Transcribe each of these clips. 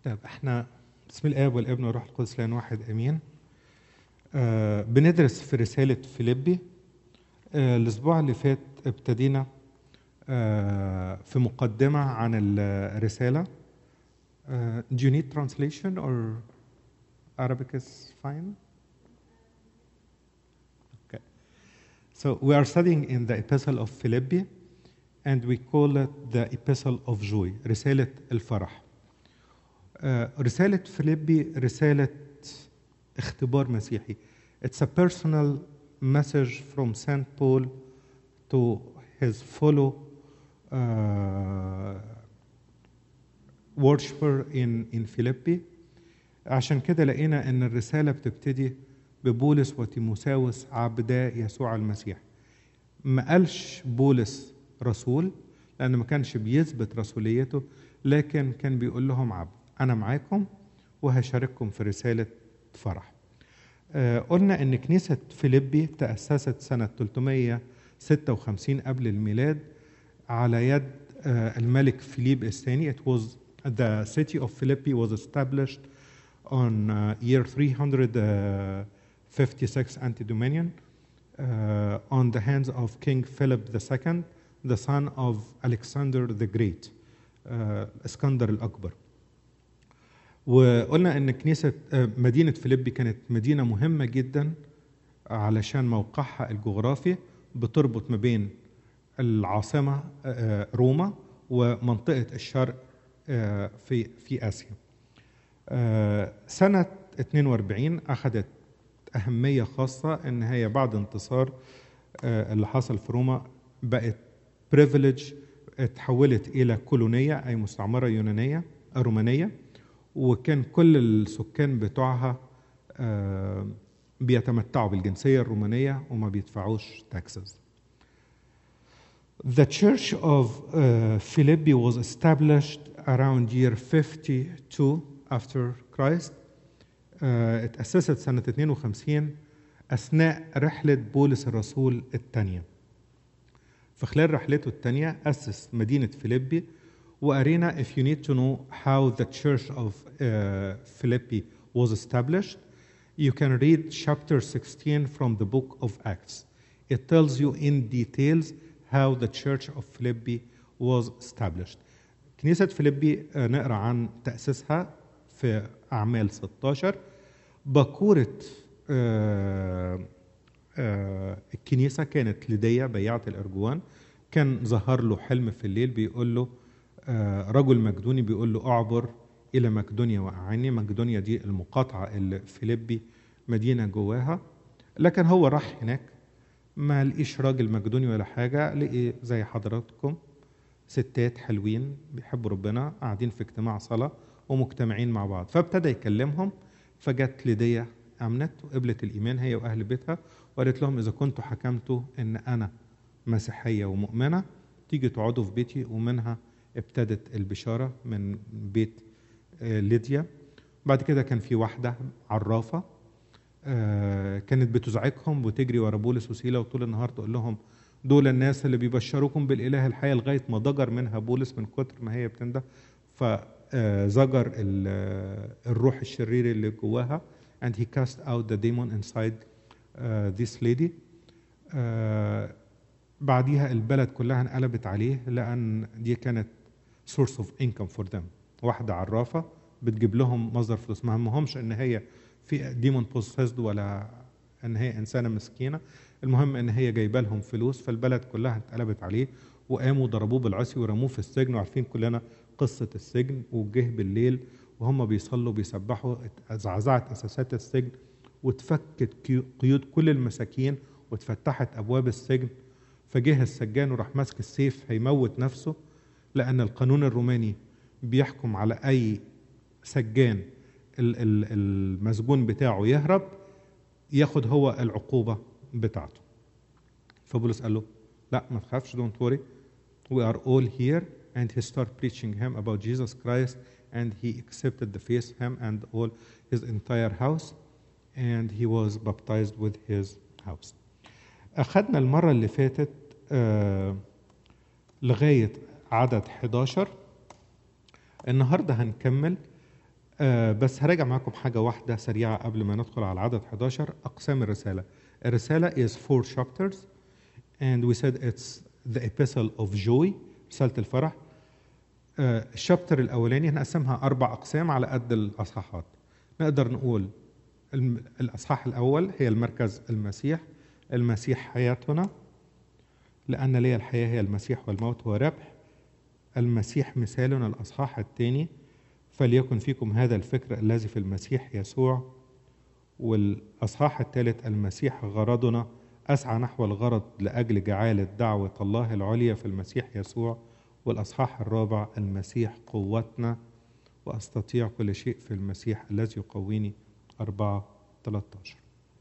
طيب احنا بسم الاب والابن والروح القدس لان واحد امين آه بندرس في رساله فيليبي آه الاسبوع اللي فات ابتدينا آه في مقدمه عن الرساله آه do you need translation or Arabic is fine okay so we are studying in the epistle of Philippi and we call it the epistle of joy رساله الفرح رسالة فيليبي رسالة اختبار مسيحي. It's a personal message from St. Paul to his fellow uh, worshiper in, in Philippi. عشان كده لقينا ان الرسالة بتبتدي ببولس وتيموساوس عبدا يسوع المسيح. ما قالش بولس رسول لأنه ما كانش بيثبت رسوليته لكن كان بيقول لهم عبد. أنا معاكم وهشارككم في رسالة فرح. آه قلنا إن كنيسة فيليبي تأسست سنة 356 قبل الميلاد على يد آه الملك فيليب الثاني. It was the city of Philippi was established on uh, year 356 Anti-Dominion uh, on the hands of King Philip II, the son of Alexander the Great, uh, اسكندر الأكبر. وقلنا ان كنيسه مدينه فيليبي كانت مدينه مهمه جدا علشان موقعها الجغرافي بتربط ما بين العاصمه روما ومنطقه الشرق في في اسيا. سنه 42 اخذت اهميه خاصه ان هي بعد انتصار اللي حصل في روما بقت بريفليج اتحولت الى كولونيه اي مستعمره يونانيه رومانيه وكان كل السكان بتوعها بيتمتعوا بالجنسية الرومانية وما بيدفعوش taxes. The church of uh, Philippi was established around year 52 after Christ. Uh, اتأسست سنة 52 أثناء رحلة بولس الرسول الثانية. في خلال رحلته الثانية أسس مدينة فيليبي وقرينا if you need to know how the church of uh, Philippi was established you can read chapter 16 from the book of Acts it tells you in details how the church of Philippi was established كنيسة فيليبي uh, نقرا عن تأسيسها في أعمال 16 بكورة uh, الكنيسة كانت لدية بيعة الأرجوان كان ظهر له حلم في الليل بيقول له رجل مقدوني بيقول له اعبر الى مقدونيا واعني مقدونيا دي المقاطعه اللي فيليبي مدينه جواها لكن هو راح هناك ما لقيش راجل مقدوني ولا حاجه لقي زي حضراتكم ستات حلوين بيحبوا ربنا قاعدين في اجتماع صلاه ومجتمعين مع بعض فابتدى يكلمهم فجت ليديا امنت وقبلت الايمان هي واهل بيتها وقالت لهم اذا كنتوا حكمتوا ان انا مسيحيه ومؤمنه تيجي تقعدوا في بيتي ومنها ابتدت البشارة من بيت ليديا بعد كده كان في واحدة عرافة كانت بتزعجهم وتجري ورا بولس وسيلة وطول النهار تقول لهم دول الناس اللي بيبشروكم بالإله الحي لغاية ما ضجر منها بولس من كتر ما هي بتنده فزجر الروح الشرير اللي جواها and he cast out the demon inside uh, this lady uh, بعديها البلد كلها انقلبت عليه لأن دي كانت source of income for them واحدة عرافة بتجيب لهم مصدر فلوس ما همهمش ان هي في ديمون بوسيسد ولا ان هي انسانة مسكينة المهم ان هي جايبه لهم فلوس فالبلد كلها اتقلبت عليه وقاموا ضربوه بالعصي ورموه في السجن وعارفين كلنا قصة السجن وجه بالليل وهم بيصلوا بيسبحوا اتزعزعت اساسات السجن واتفكت قيود كل المساكين واتفتحت ابواب السجن فجه السجان وراح ماسك السيف هيموت نفسه لأن القانون الروماني بيحكم على أي سجان المسجون بتاعه يهرب ياخد هو العقوبة بتاعته فبولس قال له لا ما تخافش don't worry we are all here and he started preaching him about Jesus Christ and he accepted the faith him and all his entire house and he was baptized with his house أخذنا المرة اللي فاتت آه لغاية عدد 11 النهاردة هنكمل آه بس هراجع معاكم حاجة واحدة سريعة قبل ما ندخل على العدد 11 أقسام الرسالة الرسالة is four chapters and we said it's the epistle of joy رسالة الفرح آه الشابتر الأولاني هنقسمها أربع أقسام على قد الأصحاحات نقدر نقول الم- الأصحاح الأول هي المركز المسيح المسيح حياتنا لأن لي الحياة هي المسيح والموت هو ربح المسيح مثالنا الأصحاح الثاني فليكن فيكم هذا الفكر الذي في المسيح يسوع والأصحاح الثالث المسيح غرضنا أسعى نحو الغرض لأجل جعالة دعوة الله العليا في المسيح يسوع والأصحاح الرابع المسيح قوتنا وأستطيع كل شيء في المسيح الذي يقويني أربعة 13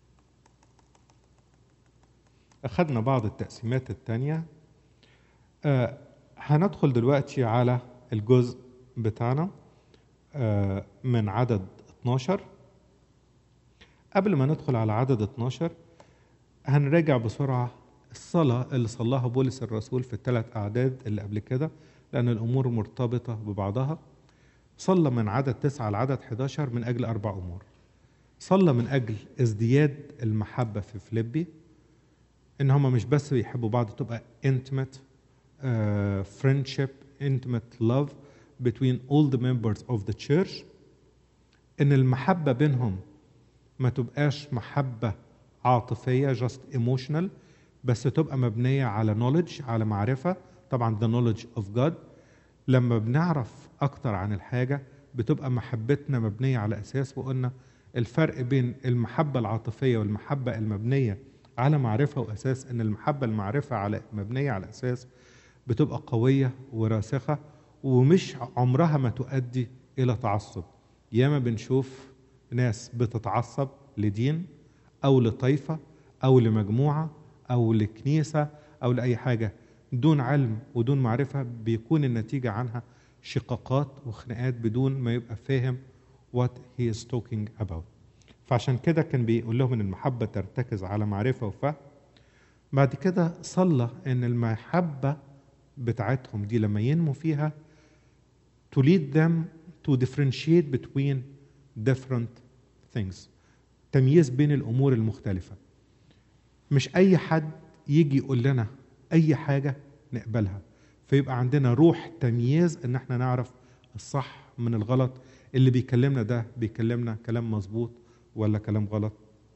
أخذنا بعض التقسيمات التانية آه هندخل دلوقتي على الجزء بتاعنا آه من عدد 12 قبل ما ندخل على عدد 12 هنراجع بسرعة الصلاة اللي صلاها بولس الرسول في الثلاث أعداد اللي قبل كده لأن الأمور مرتبطة ببعضها صلى من عدد 9 لعدد 11 من أجل أربع أمور صلى من أجل ازدياد المحبة في فيليبي إن هما مش بس بيحبوا بعض تبقى intimate uh, friendship intimate love between all the members of the church إن المحبة بينهم ما تبقاش محبة عاطفية just emotional بس تبقى مبنية على knowledge على معرفة طبعا the knowledge of God لما بنعرف أكتر عن الحاجة بتبقى محبتنا مبنية على أساس وقلنا الفرق بين المحبة العاطفية والمحبة المبنية على معرفة وأساس إن المحبة المعرفة على مبنية على أساس بتبقى قوية وراسخة ومش عمرها ما تؤدي إلى تعصب ياما بنشوف ناس بتتعصب لدين أو لطائفة أو لمجموعة أو لكنيسة أو لأي حاجة دون علم ودون معرفة بيكون النتيجة عنها شقاقات وخناقات بدون ما يبقى فاهم what he is talking about فعشان كده كان بيقول لهم ان المحبة ترتكز على معرفة وفهم بعد كده صلى ان المحبة بتاعتهم دي لما ينمو فيها to lead them to differentiate between different things تمييز بين الامور المختلفة مش اي حد يجي يقول لنا اي حاجة نقبلها فيبقى عندنا روح تمييز ان احنا نعرف الصح من الغلط اللي بيكلمنا ده بيكلمنا كلام مظبوط ولا كلام غلط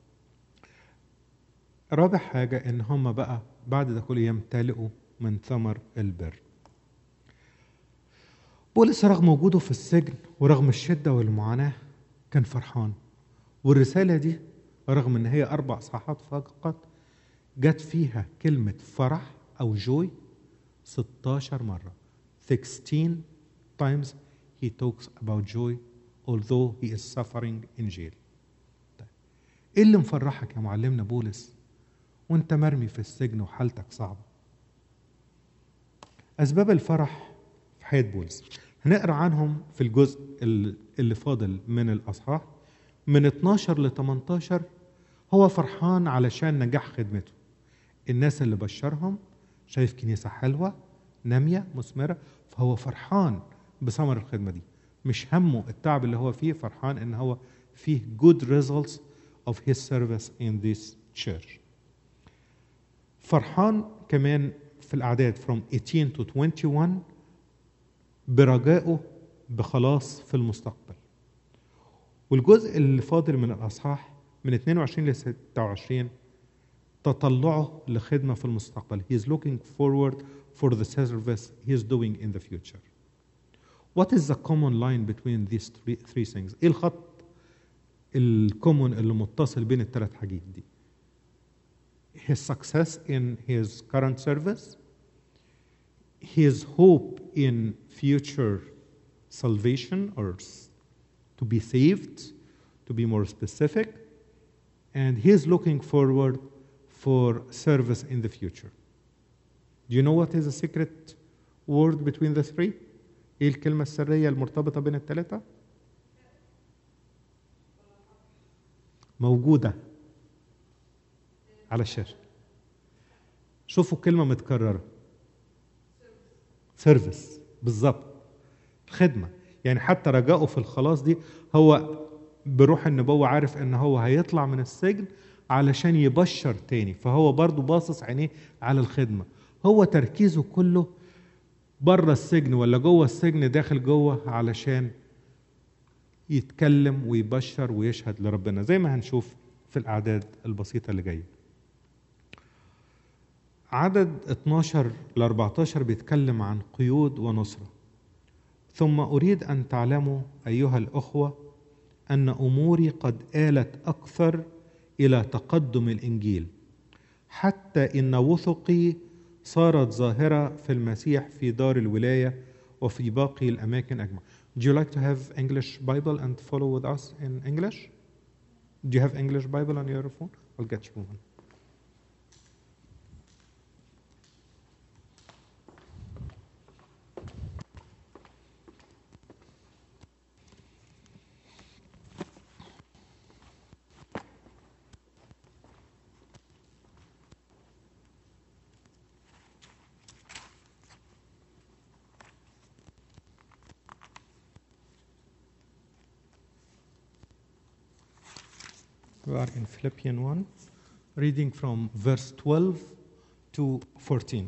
رابع حاجة ان هم بقى بعد ده كله يمتلئوا من ثمر البر بولس رغم وجوده في السجن ورغم الشدة والمعاناة كان فرحان والرسالة دي رغم ان هي اربع صفحات فقط جت فيها كلمة فرح او جوي 16 مرة 16 times he talks about joy although he is suffering in jail طيب. ايه اللي مفرحك يا معلمنا بولس وانت مرمي في السجن وحالتك صعبة اسباب الفرح في حياة بولس هنقرا عنهم في الجزء اللي فاضل من الاصحاح من 12 ل 18 هو فرحان علشان نجاح خدمته الناس اللي بشرهم شايف كنيسة حلوة نامية مثمرة فهو فرحان بثمر الخدمة دي مش همه التعب اللي هو فيه فرحان ان هو فيه good results of his service in this church فرحان كمان في الأعداد from 18 to 21 برجائه بخلاص في المستقبل والجزء اللي فاضل من الأصحاح من 22 ل 26 تطلعه لخدمة في المستقبل he is looking forward for the service he is doing in the future What is the common line between these three, three things ايه الخط الكومون اللي متصل بين الثلاث حاجات دي his success in his current service his hope in future salvation or to be saved to be more specific and he is looking forward for service in the future. Do you know what is the secret word between the three? ايه الكلمة السرية المرتبطة بين الثلاثة؟ موجودة على الشاشة. شوفوا كلمة متكررة. سيرفيس بالظبط. الخدمة. يعني حتى رجائه في الخلاص دي هو بروح النبوة عارف ان هو هيطلع من السجن علشان يبشر تاني فهو برضو باصص عينيه على الخدمة هو تركيزه كله بره السجن ولا جوه السجن داخل جوه علشان يتكلم ويبشر ويشهد لربنا زي ما هنشوف في الأعداد البسيطة اللي جاية عدد 12 ل 14 بيتكلم عن قيود ونصرة ثم أريد أن تعلموا أيها الأخوة أن أموري قد آلت أكثر إلى تقدم الإنجيل حتى إن وثقي صارت ظاهرة في المسيح في دار الولاية وفي باقي الأماكن أجمع. Do you like to have English Bible and follow with us in English? Do you have English Bible on your phone? I'll get you one. We are in Philippians 1, reading from verse 12 to 14.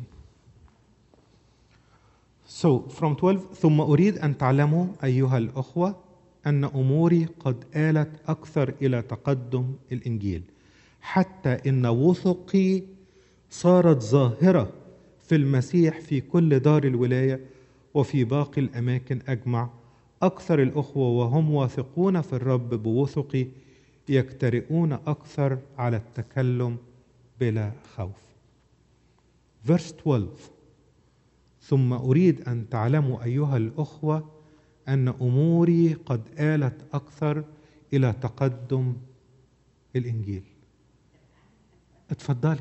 So, from 12 ثم أريد أن تعلموا أيها الأخوة أن أموري قد آلت أكثر إلى تقدم الإنجيل حتى إن وثقي صارت ظاهرة في المسيح في كل دار الولاية وفي باقي الأماكن أجمع أكثر الأخوة وهم واثقون في الرب بوثقي يجترئون أكثر على التكلم بلا خوف. Verse 12 ثم أريد أن تعلموا أيها الأخوة أن أموري قد آلت أكثر إلى تقدم الإنجيل. اتفضلي.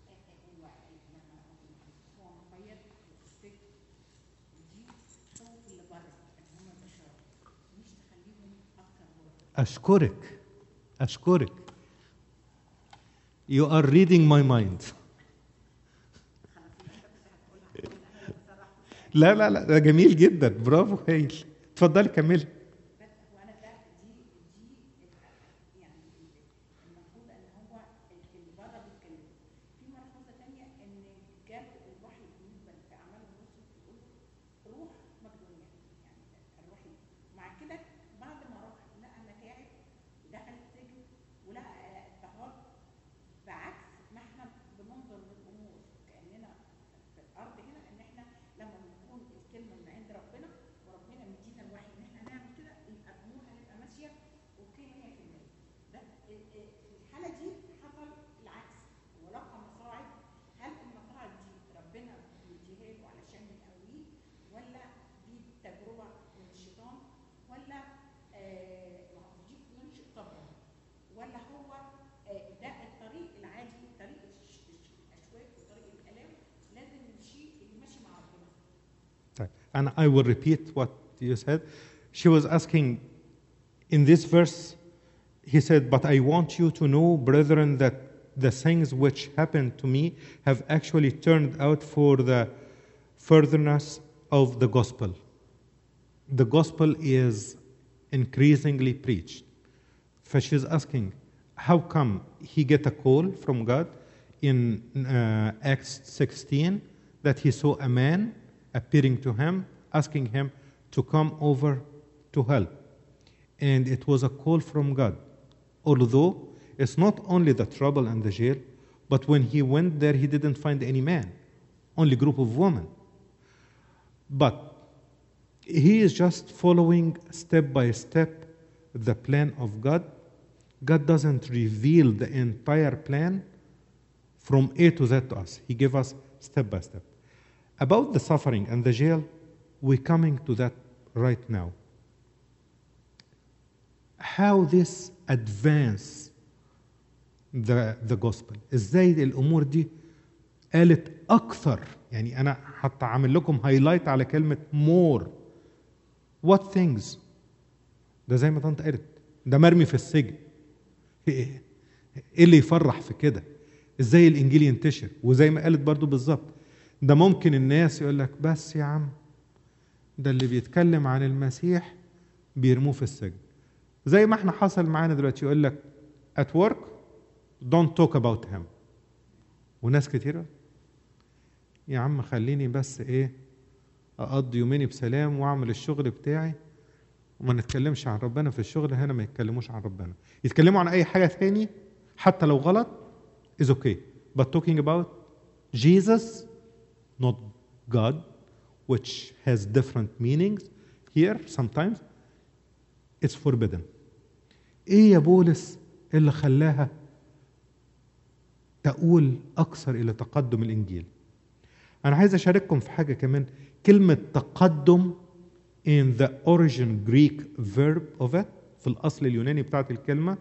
أشكرك أشكرك You are reading my mind لا لا لا ده جميل جدا برافو هايل اتفضلي كملي وانا ده دي دي يعني المفروض ان هو اللي بره بيتكلم في ملحوظه ثانيه ان جاب الوحي بالنسبه في اعمال الرسل بيقول روح مقدونيا يعني الوحي مع كده بعد ما راح لقى متاعب ودخل السجن ولقى اضطهاد بعكس ما احنا بننظر للامور كاننا في الارض هنا ان احنا لما بنكون الكلمه من عند ربنا وربنا مدينا الوحي ان احنا نعمل كده يبقى الامور هتبقى ماشيه اوكي 100% ده ال- ال- في الحاله دي حصل العكس ولقى مصاعب هل المصاعب دي ربنا بيديها له علشان يقويه ولا دي تجربه من الشيطان ولا آه ما هو دي ينشئ صبرا ولا هو آه ده الطريق العادي طريق الش- الش- الاشواك وطريق الالام لازم نمشي اللي ماشي مع ربنا طيب and I will repeat what you said. She was asking in this verse, he said, But I want you to know, brethren, that the things which happened to me have actually turned out for the furtherance of the gospel. The gospel is increasingly preached. So she's asking, how come he get a call from God in uh, Acts 16 that he saw a man appearing to him, asking him to come over to help? And it was a call from God. Although it's not only the trouble and the jail, but when he went there, he didn't find any man, only group of women. But he is just following step by step the plan of God. God doesn't reveal the entire plan from A to Z to us. He gave us step by step. About the suffering and the jail, we're coming to that right now. How this advance the, the gospel ازاي الامور دي قالت اكثر يعني انا حتى عامل لكم هايلايت على كلمه more what things ده زي ما طنط قالت ده مرمي في السجن ايه إيه اللي يفرح في كده ازاي الانجيل ينتشر وزي ما قالت برضو بالظبط ده ممكن الناس يقول لك بس يا عم ده اللي بيتكلم عن المسيح بيرموه في السجن زي ما احنا حصل معانا دلوقتي يقول لك at work don't talk about him وناس كتيرة يا عم خليني بس ايه اقضي يوميني بسلام واعمل الشغل بتاعي وما نتكلمش عن ربنا في الشغل هنا ما يتكلموش عن ربنا يتكلموا عن اي حاجة تاني حتى لو غلط is okay but talking about Jesus not God which has different meanings here sometimes it's forbidden ايه يا بولس اللي خلاها تقول اكثر الى تقدم الانجيل انا عايز اشارككم في حاجه كمان كلمه تقدم in the origin Greek verb of it في الاصل اليوناني بتاعت الكلمه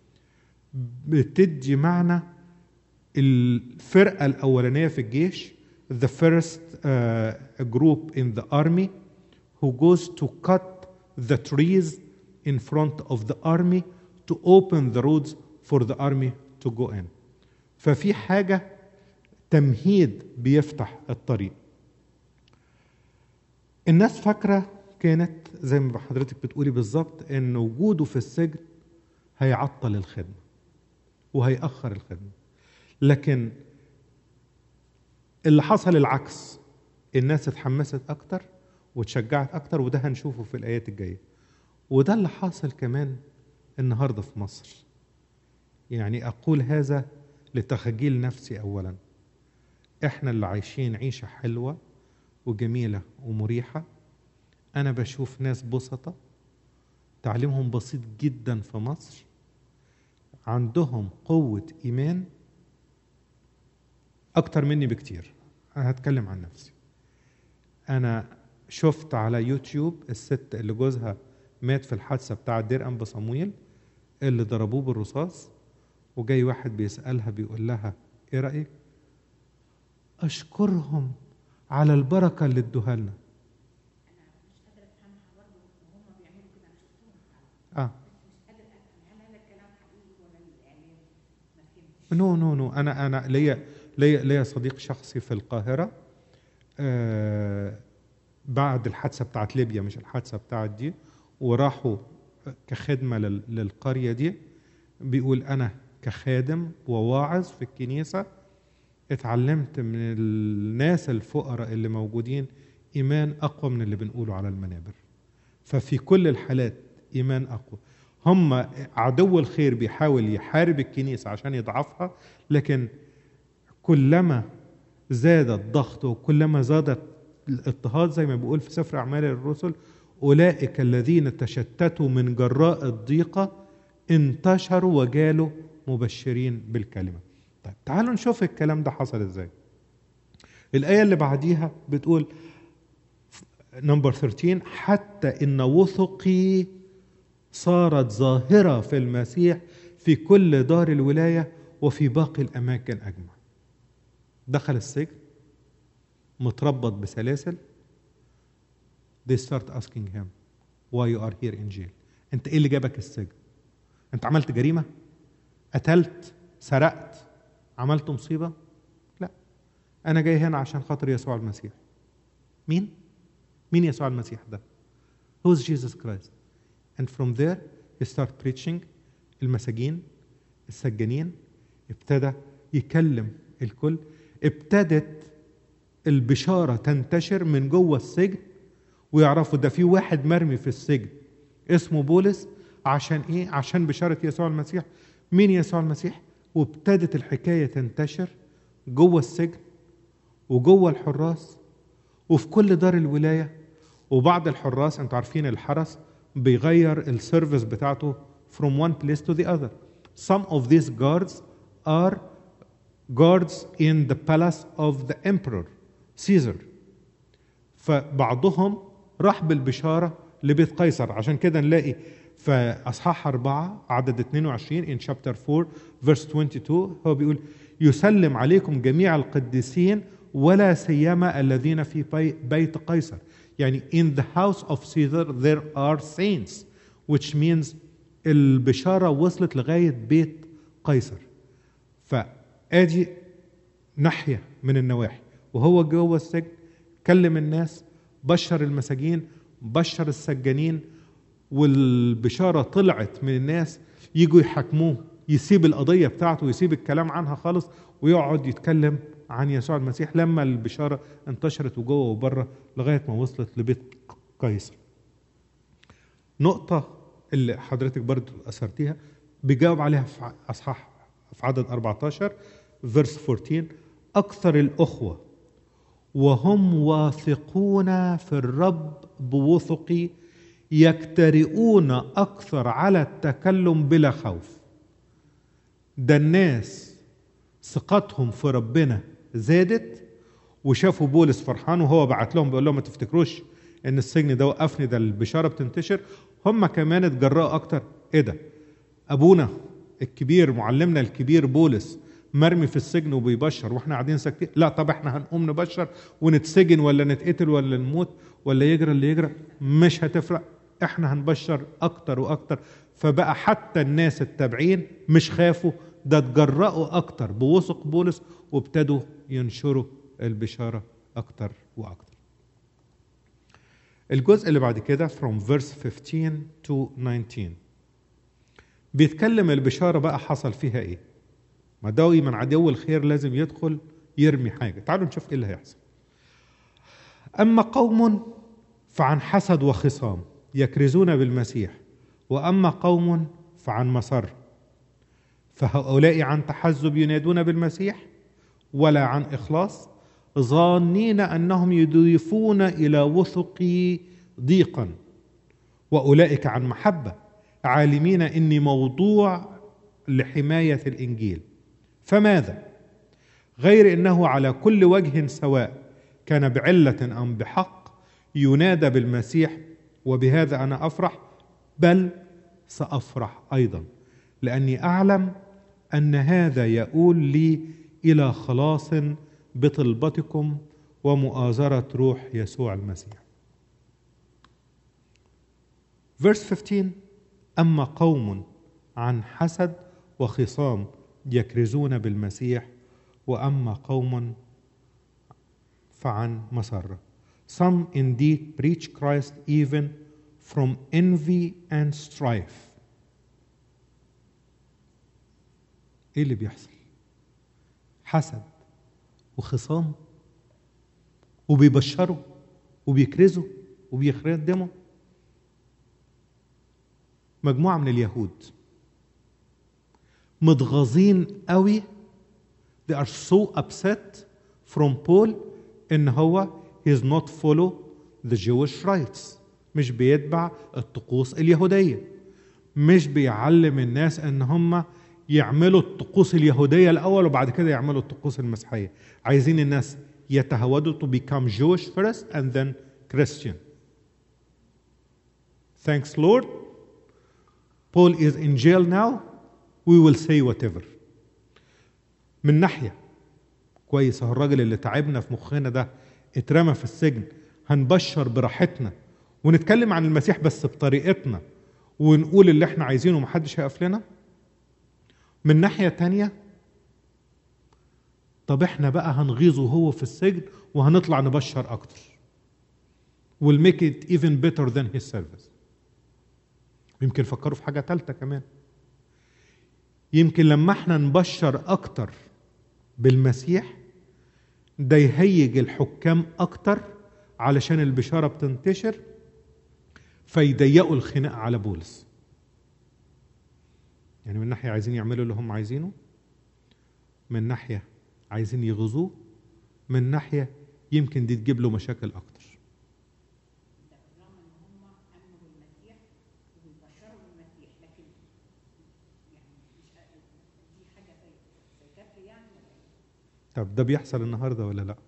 بتدي معنى الفرقه الاولانيه في الجيش the first uh, group in the army who goes to cut the trees in front of the army to open the roads for the army to go in ففي حاجة تمهيد بيفتح الطريق الناس فاكرة كانت زي ما حضرتك بتقولي بالظبط ان وجوده في السجن هيعطل الخدمة وهيأخر الخدمة لكن اللي حصل العكس الناس اتحمست اكتر وتشجعت اكتر وده هنشوفه في الايات الجايه وده اللي حاصل كمان النهارده في مصر يعني اقول هذا لتخجيل نفسي اولا احنا اللي عايشين عيشه حلوه وجميله ومريحه انا بشوف ناس بسطة تعليمهم بسيط جدا في مصر عندهم قوه ايمان اكتر مني بكتير انا هتكلم عن نفسي انا شفت على يوتيوب الست اللي جوزها مات في الحادثه بتاعه دير انبا صمويل اللي ضربوه بالرصاص وجاي واحد بيسالها بيقول لها ايه رايك اشكرهم على البركه اللي ادوها لنا مش قادره افهمها برضه وهم بيعملوا كده انا شفتهم اه مش قادره افهم هل هذا الكلام حقيقي ولا الاعلام ما فهمتش نو نو نو انا انا ليا ليا ليا صديق شخصي في القاهره آه بعد الحادثه بتاعت ليبيا مش الحادثه بتاعت دي وراحوا كخدمه لل- للقريه دي بيقول انا كخادم وواعظ في الكنيسه اتعلمت من الناس الفقراء اللي موجودين ايمان اقوى من اللي بنقوله على المنابر ففي كل الحالات ايمان اقوى هم عدو الخير بيحاول يحارب الكنيسه عشان يضعفها لكن كلما زاد الضغط وكلما زادت الاضطهاد زي ما بيقول في سفر اعمال الرسل اولئك الذين تشتتوا من جراء الضيقه انتشروا وجالوا مبشرين بالكلمه طيب تعالوا نشوف الكلام ده حصل ازاي الايه اللي بعديها بتقول نمبر 13 حتى ان وثقي صارت ظاهره في المسيح في كل دار الولايه وفي باقي الاماكن اجمع دخل السجن متربط بسلاسل they start asking him why you are here in jail انت ايه اللي جابك السجن انت عملت جريمه قتلت سرقت عملت مصيبه لا انا جاي هنا عشان خاطر يسوع المسيح مين مين يسوع المسيح ده who is Jesus Christ and from there he start preaching المساجين السجانين ابتدى يكلم الكل ابتدت البشاره تنتشر من جوه السجن ويعرفوا ده في واحد مرمي في السجن اسمه بولس عشان ايه عشان بشاره يسوع المسيح مين يسوع المسيح وابتدت الحكايه تنتشر جوه السجن وجوه الحراس وفي كل دار الولايه وبعض الحراس انتوا عارفين الحرس بيغير السيرفيس بتاعته from one place to the other some of these guards are guards in the palace of the emperor Caesar فبعضهم راح بالبشارة لبيت قيصر عشان كده نلاقي في أصحاح أربعة عدد 22 in chapter 4 verse 22 هو بيقول يسلم عليكم جميع القديسين ولا سيما الذين في بي- بيت قيصر يعني in the house of Caesar there are saints which means البشارة وصلت لغاية بيت قيصر فادي ناحيه من النواحي وهو جوه السجن كلم الناس بشر المساجين بشر السجانين والبشاره طلعت من الناس يجوا يحاكموه يسيب القضيه بتاعته ويسيب الكلام عنها خالص ويقعد يتكلم عن يسوع المسيح لما البشاره انتشرت وجوه وبره لغايه ما وصلت لبيت قيصر. نقطه اللي حضرتك برضو اثرتيها بيجاوب عليها في اصحاح في عدد 14 فيرس 14 اكثر الاخوه وهم واثقون في الرب بوثق يجترئون اكثر على التكلم بلا خوف ده الناس ثقتهم في ربنا زادت وشافوا بولس فرحان وهو بعت لهم بيقول لهم ما تفتكروش ان السجن ده وقفني ده البشاره بتنتشر هم كمان اتجرأوا اكتر ايه ده ابونا الكبير معلمنا الكبير بولس مرمي في السجن وبيبشر واحنا قاعدين ساكتين لا طب احنا هنقوم نبشر ونتسجن ولا نتقتل ولا نموت ولا يجرى اللي يجرى مش هتفرق احنا هنبشر اكتر واكتر فبقى حتى الناس التابعين مش خافوا ده اتجرأوا اكتر بوثق بولس وابتدوا ينشروا البشاره اكتر واكتر الجزء اللي بعد كده from verse 15 to 19 بيتكلم البشارة بقى حصل فيها ايه ما دايما عدو الخير لازم يدخل يرمي حاجة تعالوا نشوف ايه اللي هيحصل أما قوم فعن حسد وخصام يكرزون بالمسيح وأما قوم فعن مسر فهؤلاء عن تحزب ينادون بالمسيح ولا عن إخلاص ظانين أنهم يضيفون إلى وثقي ضيقا وأولئك عن محبة عالمين إني موضوع لحماية الإنجيل فماذا؟ غير أنه على كل وجه سواء كان بعلة أم بحق ينادى بالمسيح وبهذا أنا أفرح بل سأفرح أيضا لأني أعلم أن هذا يؤول لي إلى خلاص بطلبتكم ومؤازرة روح يسوع المسيح Verse 15 أما قوم عن حسد وخصام يكرزون بالمسيح وأما قوم فعن مسرة Some indeed preach Christ even from envy and strife ايه اللي بيحصل حسد وخصام وبيبشروا وبيكرزوا وبيخدموا مجموعة من اليهود متغاظين قوي they are so upset from Paul ان هو he is not follow the Jewish rites مش بيتبع الطقوس اليهودية مش بيعلم الناس ان هم يعملوا الطقوس اليهودية الأول وبعد كده يعملوا الطقوس المسيحية عايزين الناس يتهودوا to become Jewish first and then Christian thanks Lord Paul is in jail now we will say whatever من ناحية كويس اهو الراجل اللي تعبنا في مخنا ده اترمى في السجن هنبشر براحتنا ونتكلم عن المسيح بس بطريقتنا ونقول اللي احنا عايزينه ومحدش هيقف لنا من ناحية تانية طب احنا بقى هنغيظه وهو في السجن وهنطلع نبشر اكتر we'll make it even better than his service يمكن فكروا في حاجة تالتة كمان يمكن لما احنا نبشر اكتر بالمسيح ده يهيج الحكام اكتر علشان البشارة بتنتشر فيضيقوا الخناق على بولس يعني من ناحية عايزين يعملوا اللي هم عايزينه من ناحية عايزين يغزوه من ناحية يمكن دي تجيب له مشاكل أكتر ده بالرغم ان هم امنوا بالمسيح وبيبشروا بالمسيح لكن يعني مش دي حاجه زي زي كفر يعني ولا ايه؟ طب ده بيحصل النهاردة ولا لا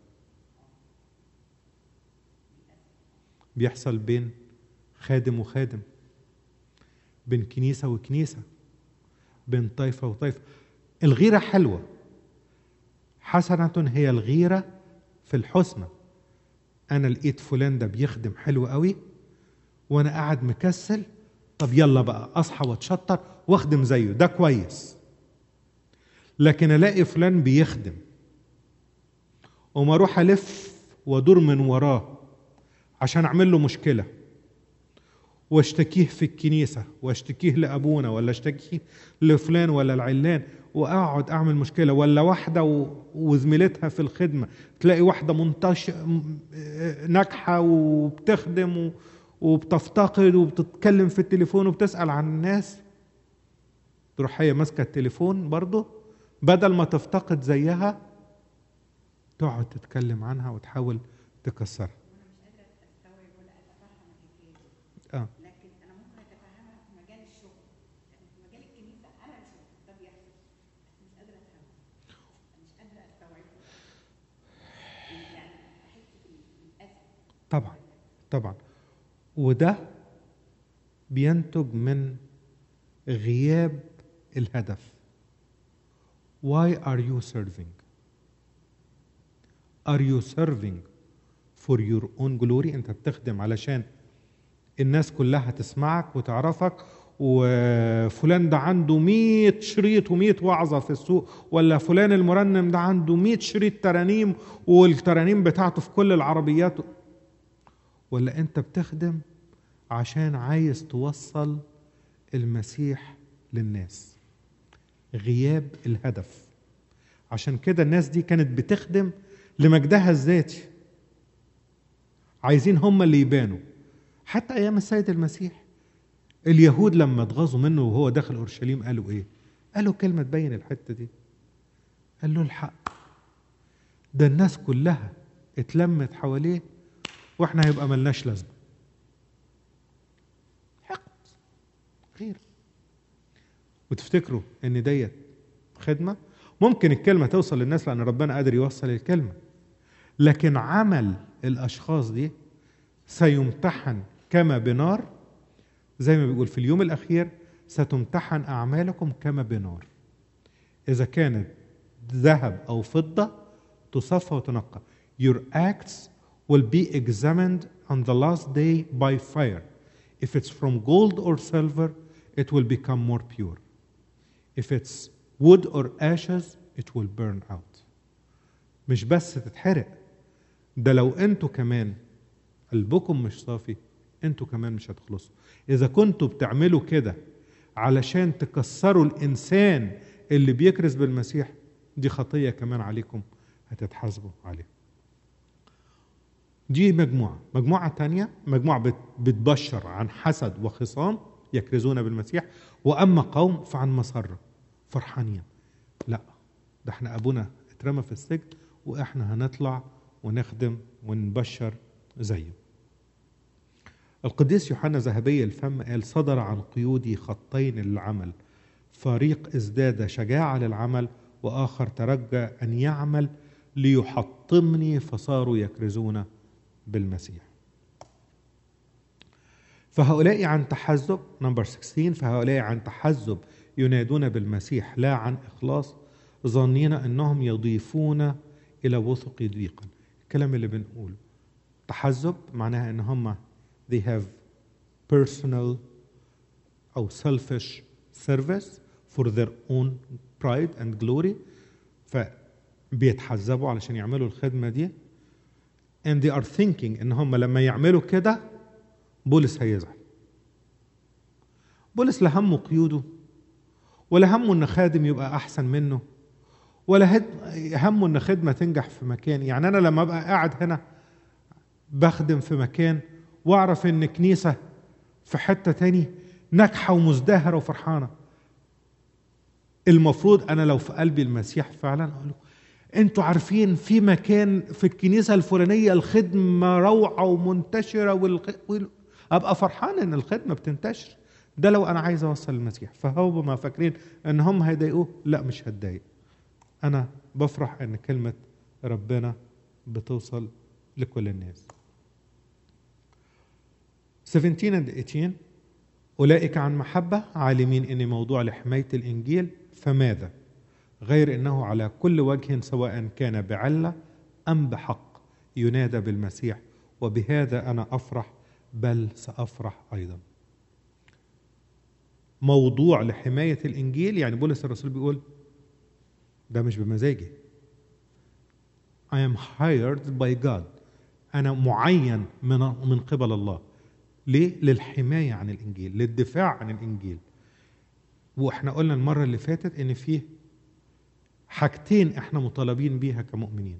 بيحصل بين خادم وخادم بين كنيسة وكنيسة بين طائفة وطائفة الغيرة حلوة حسنة هي الغيرة في الحسنى أنا لقيت فلان ده بيخدم حلو قوي وأنا قاعد مكسل طب يلا بقى أصحى وأتشطر وأخدم زيه ده كويس لكن ألاقي فلان بيخدم وما أروح ألف وأدور من وراه عشان أعمل له مشكلة واشتكيه في الكنيسة واشتكيه لأبونا ولا اشتكيه لفلان ولا العلان وأقعد أعمل مشكلة ولا واحدة و- وزميلتها في الخدمة تلاقي واحدة منتش م- آه، ناجحة وبتخدم و- وبتفتقد وبتتكلم في التليفون وبتسأل عن الناس تروح هي ماسكة التليفون برضه بدل ما تفتقد زيها تقعد تتكلم عنها وتحاول تكسرها وانا مش قادره استوعب ولا اتفهم الحكايه دي اه لكن انا ممكن اتفهمها في مجال الشغل لكن في مجال الكنيسه انا بشوف ده بيحصل بس مش قادره افهمه مش قادره استوعبه يعني احس بالاسف طبعا طبعا وده بينتج من غياب الهدف why are you serving are you serving for your own glory انت بتخدم علشان الناس كلها تسمعك وتعرفك وفلان ده عنده 100 شريط و100 وعظه في السوق ولا فلان المرنم ده عنده 100 شريط ترانيم والترانيم بتاعته في كل العربيات ولا انت بتخدم عشان عايز توصل المسيح للناس غياب الهدف عشان كده الناس دي كانت بتخدم لمجدها الذاتي عايزين هم اللي يبانوا حتى ايام السيد المسيح اليهود لما اتغاظوا منه وهو داخل اورشليم قالوا ايه قالوا كلمه تبين الحته دي قال له الحق ده الناس كلها اتلمت حواليه واحنا هيبقى ملناش لازمه حقد غير وتفتكروا ان ديت خدمه ممكن الكلمه توصل للناس لان ربنا قادر يوصل الكلمه لكن عمل الاشخاص دي سيمتحن كما بنار زي ما بيقول في اليوم الاخير ستمتحن اعمالكم كما بنار اذا كانت ذهب او فضه تصفى وتنقى your acts will be examined on the last day by fire if it's from gold or silver it will become more pure if it's wood or ashes it will burn out مش بس تتحرق ده لو انتوا كمان قلبكم مش صافي انتوا كمان مش هتخلصوا اذا كنتوا بتعملوا كده علشان تكسروا الانسان اللي بيكرز بالمسيح دي خطيه كمان عليكم هتتحاسبوا عليها دي مجموعة مجموعة تانية مجموعة بت- بتبشر عن حسد وخصام يكرزون بالمسيح وأما قوم فعن مسرة فرحانين لا ده احنا أبونا اترمى في السجن وإحنا هنطلع ونخدم ونبشر زيه القديس يوحنا ذهبي الفم قال صدر عن قيودي خطين للعمل فريق ازداد شجاعة للعمل وآخر ترجى أن يعمل ليحطمني فصاروا يكرزون بالمسيح فهؤلاء عن تحزب نمبر 16 فهؤلاء عن تحزب ينادون بالمسيح لا عن إخلاص ظنين أنهم يضيفون إلى وثق ضيقا الكلام اللي بنقوله تحزب معناها أن هم they have personal أو selfish service for their own pride and glory فبيتحزبوا علشان يعملوا الخدمة دي and they are thinking ان هم لما يعملوا كده بولس هيزعل بولس لا همه قيوده ولا همه ان خادم يبقى احسن منه ولا هد- همه ان خدمه تنجح في مكان يعني انا لما ابقى قاعد هنا بخدم في مكان واعرف ان كنيسه في حته تاني ناجحه ومزدهره وفرحانه المفروض انا لو في قلبي المسيح فعلا اقول له انتوا عارفين في مكان في الكنيسه الفلانيه الخدمه روعه ومنتشره والخ... وال... ابقى فرحان ان الخدمه بتنتشر ده لو انا عايز اوصل المسيح فهو ما فاكرين ان هم هيضايقوه لا مش هتضايق انا بفرح ان كلمه ربنا بتوصل لكل الناس 17 and 18 أولئك عن محبة عالمين أن موضوع لحماية الإنجيل فماذا غير أنه على كل وجه سواء كان بعلة أم بحق ينادى بالمسيح وبهذا أنا أفرح بل سأفرح أيضا موضوع لحماية الإنجيل يعني بولس الرسول بيقول ده مش بمزاجي I am hired by God أنا معين من من قبل الله ليه للحمايه عن الانجيل للدفاع عن الانجيل واحنا قلنا المره اللي فاتت ان فيه حاجتين احنا مطالبين بيها كمؤمنين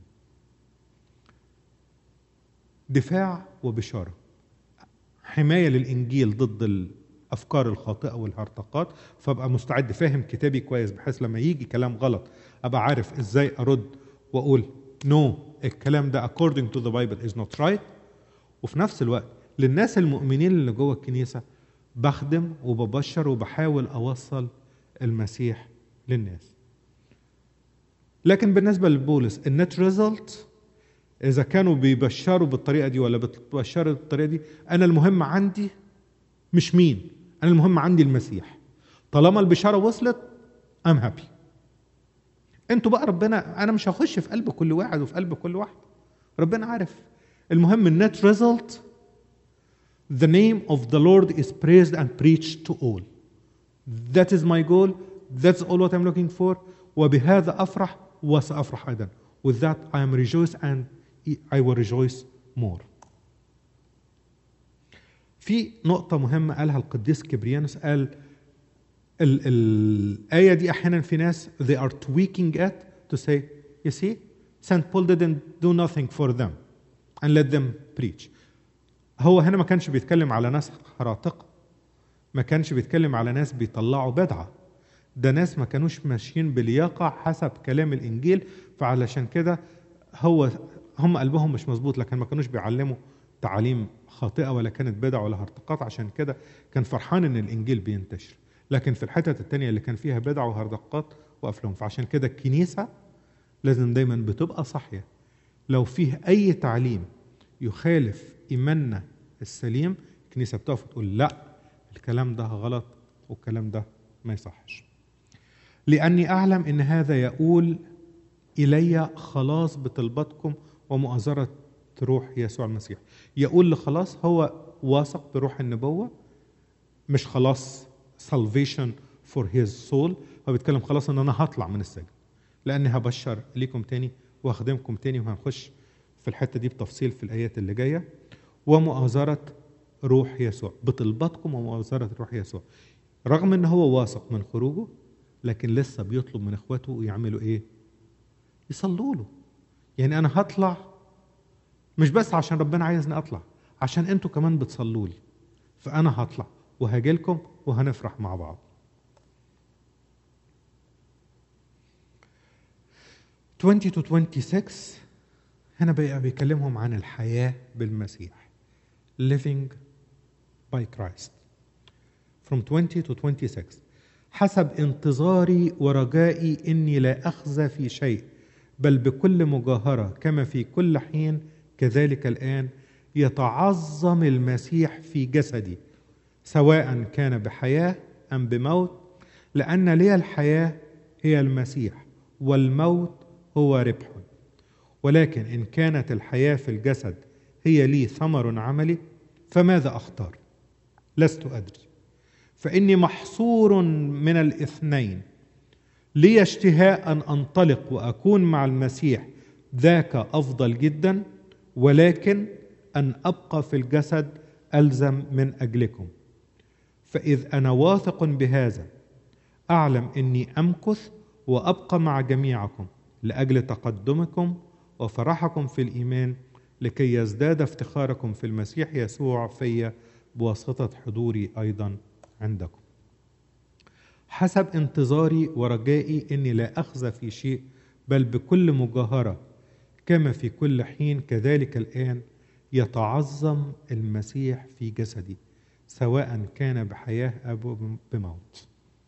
دفاع وبشاره حمايه للانجيل ضد الافكار الخاطئه والهرطقات فابقى مستعد فاهم كتابي كويس بحيث لما يجي كلام غلط ابقى عارف ازاي ارد واقول نو no, الكلام ده according to the Bible is not right وفي نفس الوقت للناس المؤمنين اللي جوه الكنيسه بخدم وببشر وبحاول اوصل المسيح للناس لكن بالنسبه لبولس النت ريزلت اذا كانوا بيبشروا بالطريقه دي ولا بتبشروا بالطريقه دي انا المهم عندي مش مين انا المهم عندي المسيح طالما البشاره وصلت ام هابي انتوا بقى ربنا انا مش هخش في قلب كل واحد وفي قلب كل واحد ربنا عارف المهم النت ريزلت The name of the Lord is praised and preached to all. That is my goal. That's all what I'm looking for. وبهذا أفرح وسأفرح أيضا. With that I am rejoiced and I will rejoice more. في نقطة مهمة قالها القديس كبريانوس قال ال الآية دي أحيانا في ناس they are tweaking it to say you see St. Paul didn't do nothing for them and let them preach. هو هنا ما كانش بيتكلم على ناس هراطقة ما كانش بيتكلم على ناس بيطلعوا بدعة ده ناس ما كانوش ماشيين بلياقة حسب كلام الإنجيل فعلشان كده هو هم قلبهم مش مظبوط لكن ما كانوش بيعلموا تعاليم خاطئة ولا كانت بدع ولا هرطقات عشان كده كان فرحان إن الإنجيل بينتشر لكن في الحتت التانية اللي كان فيها بدع وهرطقات وقف لهم فعشان كده الكنيسة لازم دايما بتبقى صاحية لو فيه أي تعليم يخالف ايماننا السليم الكنيسه بتقف وتقول لا الكلام ده غلط والكلام ده ما يصحش لاني اعلم ان هذا يقول الي خلاص بطلبتكم ومؤازره روح يسوع المسيح يقول لخلاص هو واثق بروح النبوه مش خلاص salvation for his soul هو بيتكلم خلاص ان انا هطلع من السجن لاني هبشر ليكم تاني واخدمكم تاني وهنخش في الحته دي بتفصيل في الايات اللي جايه ومؤازرة روح يسوع بطلباتكم ومؤازرة روح يسوع رغم ان هو واثق من خروجه لكن لسه بيطلب من اخواته يعملوا ايه يصلوا له يعني انا هطلع مش بس عشان ربنا عايزني اطلع عشان انتوا كمان بتصلوا لي فانا هطلع وهاجي لكم وهنفرح مع بعض 20 to 26 هنا بقى بيكلمهم عن الحياة بالمسيح living by Christ from 20 to 26 حسب انتظاري ورجائي إني لا أخزى في شيء بل بكل مجاهرة كما في كل حين كذلك الآن يتعظم المسيح في جسدي سواء كان بحياة أم بموت لأن لي الحياة هي المسيح والموت هو ربح ولكن إن كانت الحياة في الجسد هي لي ثمر عملي فماذا أختار؟ لست أدري فإني محصور من الاثنين لي اشتهاء أن أنطلق وأكون مع المسيح ذاك أفضل جدا ولكن أن أبقى في الجسد ألزم من أجلكم فإذ أنا واثق بهذا أعلم أني أمكث وأبقى مع جميعكم لأجل تقدمكم وفرحكم في الإيمان لكي يزداد افتخاركم في المسيح يسوع في بواسطة حضوري أيضا عندكم حسب انتظاري ورجائي اني لا اخزى في شيء بل بكل مجاهره كما في كل حين كذلك الان يتعظم المسيح في جسدي سواء كان بحياه او بموت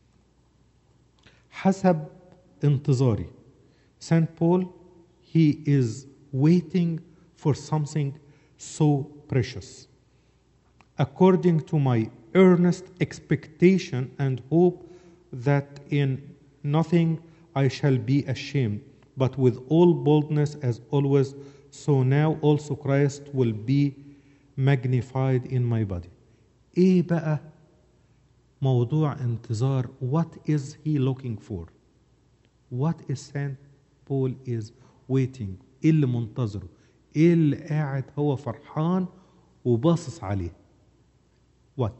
حسب انتظاري سانت بول he is waiting for something so precious according to my earnest expectation and hope that in nothing I shall be ashamed, but with all boldness as always, so now also Christ will be magnified in my body. ايه بقى موضوع انتظار what is he looking for what is Saint Paul is waiting ايه اللي منتظره ايه اللي قاعد هو فرحان وباصص عليه What?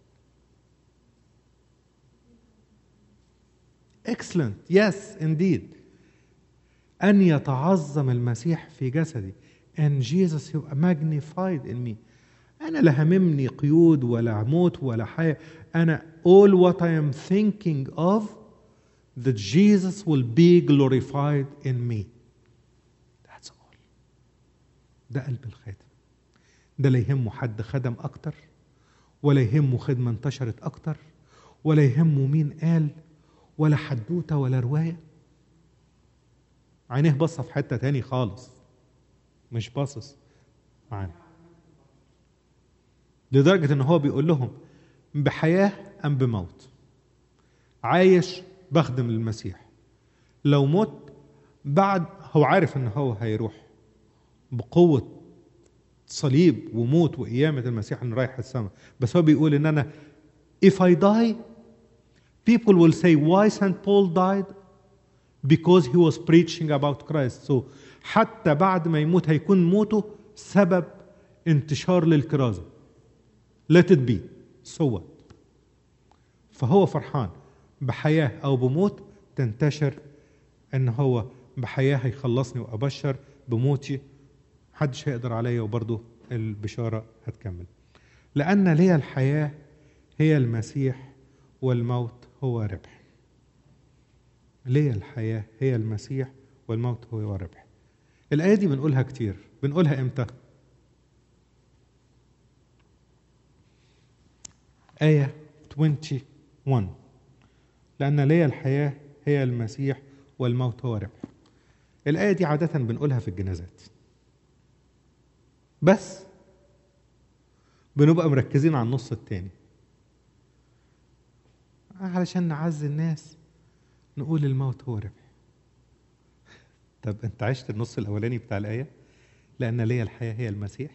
Excellent. Yes, indeed. أن يتعظم المسيح في جسدي. And Jesus يبقى magnified in me. أنا لا هممني قيود ولا موت ولا حياة. أنا all what I am thinking of that Jesus will be glorified in me. That's all. ده قلب الخاتم. ده لا يهمه حد خدم أكتر ولا يهمه خدمة انتشرت أكتر ولا يهمه مين قال ولا حدوتة ولا رواية عينيه باصة في حتة تاني خالص مش باصص معانا لدرجة ان هو بيقول لهم بحياة ام بموت عايش بخدم المسيح لو مت بعد هو عارف ان هو هيروح بقوة صليب وموت وقيامة المسيح انه رايح السماء بس هو بيقول ان انا if I die people will say why St. Paul died because he was preaching about Christ so حتى بعد ما يموت هيكون موته سبب انتشار للكرازة let it be so what فهو فرحان بحياة أو بموت تنتشر إن هو بحياة هيخلصني وأبشر بموتي محدش هيقدر عليا وبرضه البشارة هتكمل لأن لي الحياة هي المسيح والموت هو ربح لي الحياة هي المسيح والموت هو ربح الآية دي بنقولها كتير بنقولها إمتى آية 21 لأن لي الحياة هي المسيح والموت هو ربح الآية دي عادة بنقولها في الجنازات بس بنبقى مركزين على النص التاني علشان نعزي الناس نقول الموت هو ربح طب انت عشت النص الاولاني بتاع الايه لان لي الحياه هي المسيح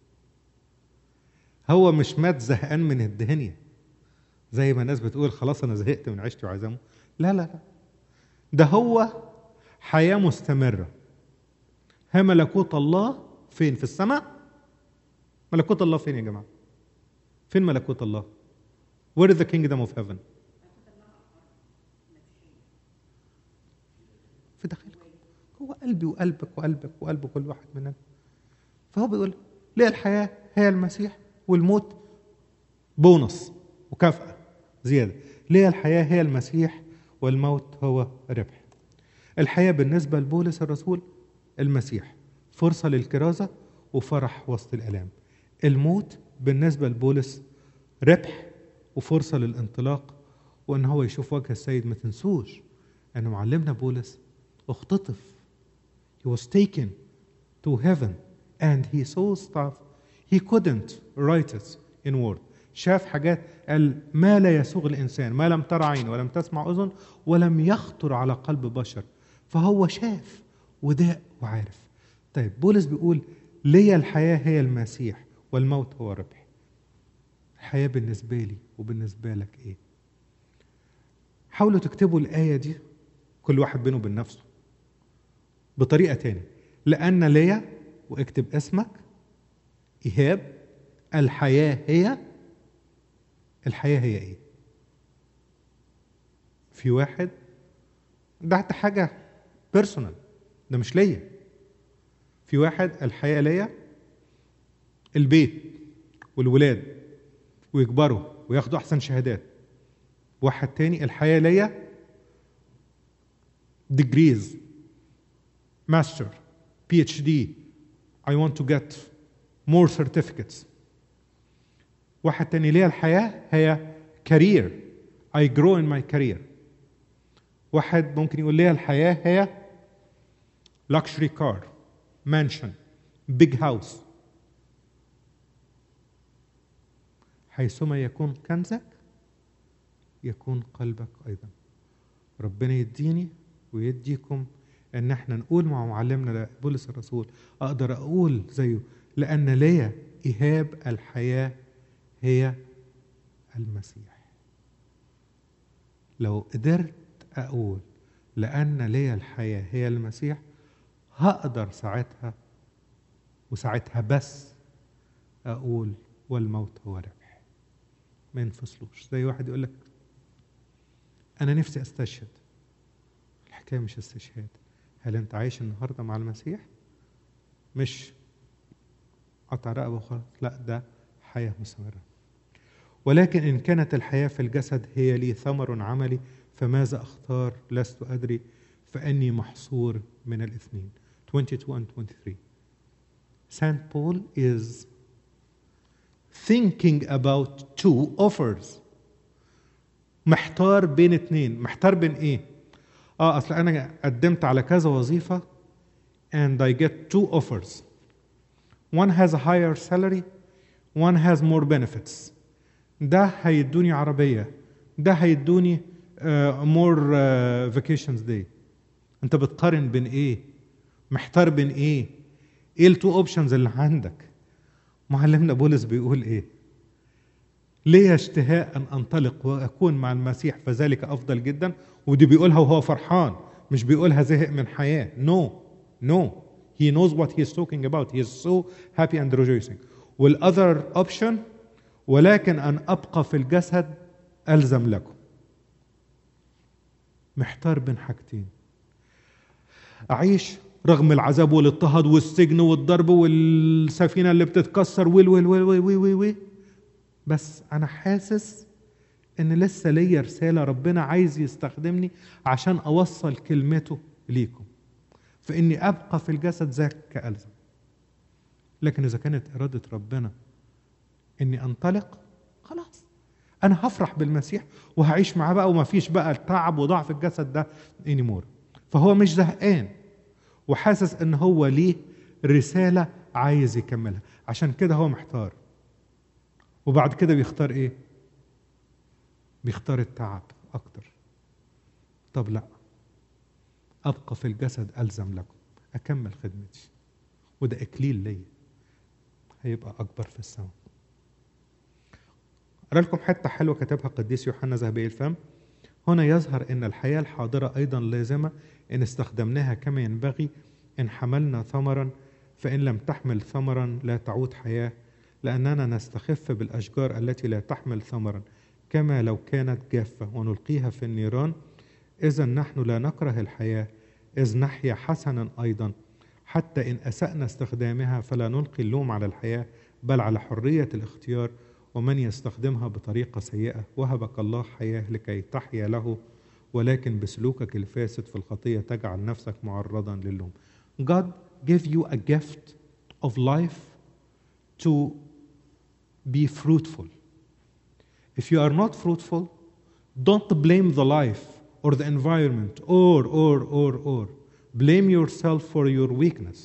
هو مش مات زهقان من الدنيا زي ما الناس بتقول خلاص انا زهقت من عيشتي وعزمه لا لا لا ده هو حياه مستمره ها ملكوت الله فين في السماء ملكوت الله فين يا جماعه فين ملكوت الله where is the kingdom of heaven في داخلكم هو قلبي وقلبك وقلبك وقلب كل واحد مننا فهو بيقول ليه الحياة هي المسيح والموت بونص مكافأة زيادة ليه الحياة هي المسيح والموت هو ربح الحياة بالنسبة لبولس الرسول المسيح فرصة للكرازة وفرح وسط الآلام الموت بالنسبة لبولس ربح وفرصة للانطلاق وأن هو يشوف وجه السيد ما تنسوش أن معلمنا بولس اختطف he was taken to heaven and he saw stuff he couldn't write it in word شاف حاجات قال ما لا يسوغ الإنسان ما لم ترى عين ولم تسمع أذن ولم يخطر على قلب بشر فهو شاف وداء وعارف طيب بولس بيقول لي الحياة هي المسيح والموت هو ربح الحياة بالنسبة لي وبالنسبة لك إيه حاولوا تكتبوا الآية دي كل واحد بينه وبين نفسه بطريقة تاني لأن ليا واكتب اسمك إيهاب الحياة هي الحياة هي إيه؟ في واحد ده حتى حاجة بيرسونال ده مش ليا في واحد الحياة ليا البيت والولاد ويكبروا وياخدوا أحسن شهادات واحد تاني الحياة ليا degrees master PhD I want to get more certificates واحد تاني ليا الحياة هي career I grow in my career واحد ممكن يقول ليا الحياة هي luxury car mansion big house حيثما يكون كنزك يكون قلبك أيضا ربنا يديني ويديكم ان احنا نقول مع معلمنا بولس الرسول اقدر اقول زيه لان ليا ايهاب الحياه هي المسيح لو قدرت اقول لان ليا الحياه هي المسيح هقدر ساعتها وساعتها بس اقول والموت هو ربح ما ينفصلوش زي واحد يقول لك انا نفسي استشهد الحكايه مش استشهاد هل انت عايش النهارده مع المسيح مش قطع رقبه وخلاص لا ده حياه مستمره ولكن ان كانت الحياه في الجسد هي لي ثمر عملي فماذا اختار لست ادري فاني محصور من الاثنين 22 and 23 Saint Paul is thinking about two offers محتار بين اتنين محتار بين ايه اه اصل انا قدمت على كذا وظيفة and I get two offers one has a higher salary one has more benefits ده هيدوني عربية ده هيدوني uh, more uh, vacations day انت بتقارن بين ايه محتار بين ايه ايه التو اوبشنز اللي عندك معلمنا بولس بيقول ايه ليه اشتهاء ان انطلق واكون مع المسيح فذلك افضل جدا ودي بيقولها وهو فرحان مش بيقولها زهق من حياه نو no. نو no. he knows what he is talking about he is so happy and rejoicing والاذر اوبشن ولكن ان ابقى في الجسد الزم لكم محتار بين حاجتين اعيش رغم العذاب والاضطهاد والسجن والضرب والسفينه اللي بتتكسر ويل ويل ويل ويل ويل ويل ويل بس انا حاسس ان لسه ليا رساله ربنا عايز يستخدمني عشان اوصل كلمته ليكم فاني ابقى في الجسد ذاك كالزم لكن اذا كانت اراده ربنا اني انطلق خلاص انا هفرح بالمسيح وهعيش معاه بقى وما فيش بقى التعب وضعف الجسد ده انيمور فهو مش زهقان وحاسس ان هو ليه رساله عايز يكملها عشان كده هو محتار وبعد كده بيختار ايه بيختار التعب اكتر طب لا ابقى في الجسد الزم لكم اكمل خدمتي وده اكليل ليا هيبقى اكبر في السماء أرى لكم حتة حلوة كتبها قديس يوحنا ذهبي الفم هنا يظهر أن الحياة الحاضرة أيضا لازمة إن استخدمناها كما ينبغي إن حملنا ثمرا فإن لم تحمل ثمرا لا تعود حياة لأننا نستخف بالأشجار التي لا تحمل ثمرا كما لو كانت جافة ونلقيها في النيران إذا نحن لا نكره الحياة إذ نحيا حسنا أيضا حتى إن أسأنا استخدامها فلا نلقي اللوم على الحياة بل على حرية الاختيار ومن يستخدمها بطريقة سيئة وهبك الله حياة لكي تحيا له ولكن بسلوكك الفاسد في الخطية تجعل نفسك معرضا للوم God gave you a gift of life to be fruitful. If you are not fruitful, don't blame the life or the environment or, or, or, or. Blame yourself for your weakness.